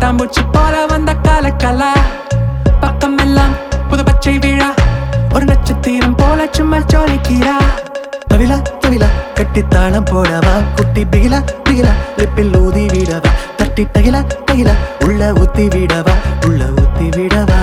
பட்டாம்பூச்சி போல வந்த காலக்கலா பக்கம் எல்லாம் புது பச்சை விழா ஒரு நட்சத்திரம் போல சும்மா ஜோலிக்கிறா தவிலா தவிலா கட்டி தாளம் போடவா குட்டி பிகிலா பிகிலா லிப்பில் ஊதி விடவா தட்டி தகிலா தகிலா உள்ள ஊத்தி விடவா உள்ள ஊத்தி விடவா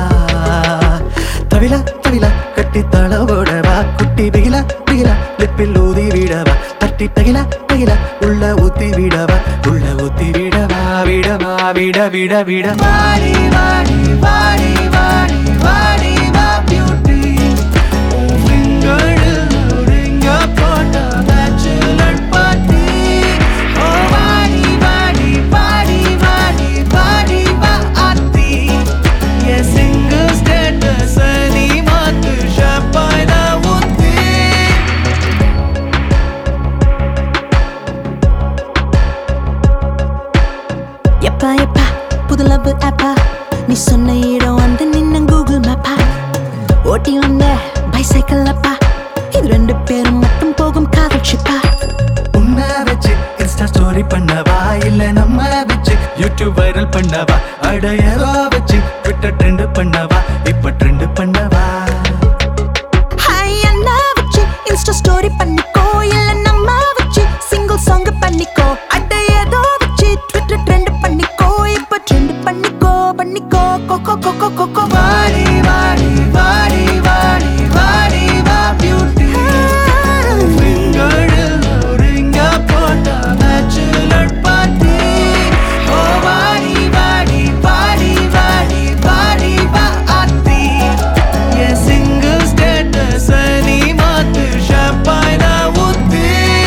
தவிலா தவிலா கட்டி தாளம் போடவா குட்டி பிகிலா பிகிலா லிப்பில் ஊதி விடவா தட்டி தகிலா தகிலா உள்ள ஊத்தி விடவா உள்ள ஊத்தி விடவா விடவா விட விட விட வாடி வாடி வாடி வாடி வாடி வா பியூட்டி உங்களில் ஒருங்க போட்ட bachelor party. ஓ வாடி, வாடி, வாடி, வாடி, வாடி வா ஆத்தி. என் single status அ நீ மாத்து, champagne அ ஊத்து. எப்பா எப்பா புது லவ் ஆப்பா நீ சொன்ன இடம் வந்து நின்ன கூகுள் மேப்பா ஓட்டி வந்த பைசைக்கிள் அப்பா இது ரெண்டு பேரும் மட்டும் போகும் காதல் ஷிப்பா உன்னை வச்சு இன்ஸ்டா ஸ்டோரி பண்ணவா இல்ல நம்ம வச்சு யூடியூப் வைரல் பண்ணவா அடையவா வச்சு ட்விட்டர் ட்ரெண்ட் பண்ணவா இப்ப ட்ரெண்ட் பண்ணவா ஹாய் அண்ணா வச்சு இன்ஸ்டா ஸ்டோரி பண்ணிக்கோ இல்ல நம்ம வச்சு சிங்கிள் சாங் பண்ணிக்கோ அட ஏதோ வச்சு ட்விட்டர் ட்ரெண்ட் பண்ணிக்கோ இப்ப ட்ரெண்ட் பண்ணிக்கோ பண்ணிக்கோ கொக்கோ கொக்கோ கொக்கோ வாடி வாடி வாடி வாடி வாடி வா பியூட்டி உங்களில் ஒருங்க போட்ட bachelor party. ஓ வாடி வாடி வாடி வாடி வாடி வா ஆத்தி. என் single status அ நீ மாத்து, champagne அ ஊத்து.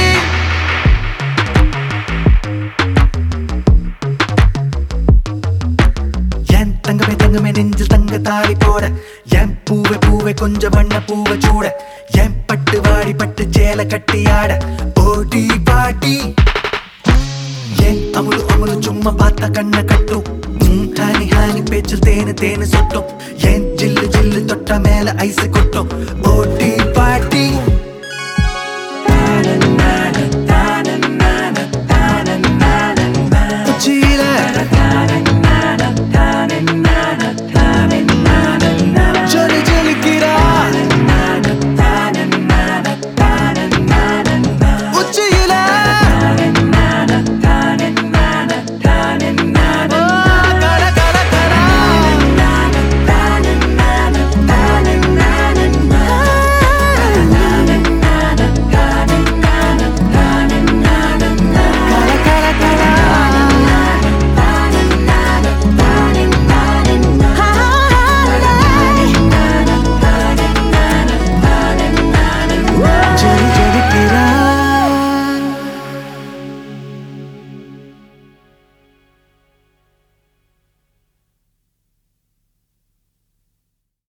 என் தங்கமே தங்கமே நெஞ்சில் தங்க தாலி போட என் பூவை பூவை கொஞ்சம் வண்ண பூவை சூட என் பட்டு வாடி பட்டு சேலை கட்டி ஆட ஓடி பாடி என் அமுலு அமுலு சும்மா பார்த்தா கண்ணை கட்டும் ம், ஹானி ஹானி பேச்சில் தேனு தேனு சொட்டும் என் ஜில்லு ஜில்லு தொட்டா மேல ஐஸ் கொட்டும்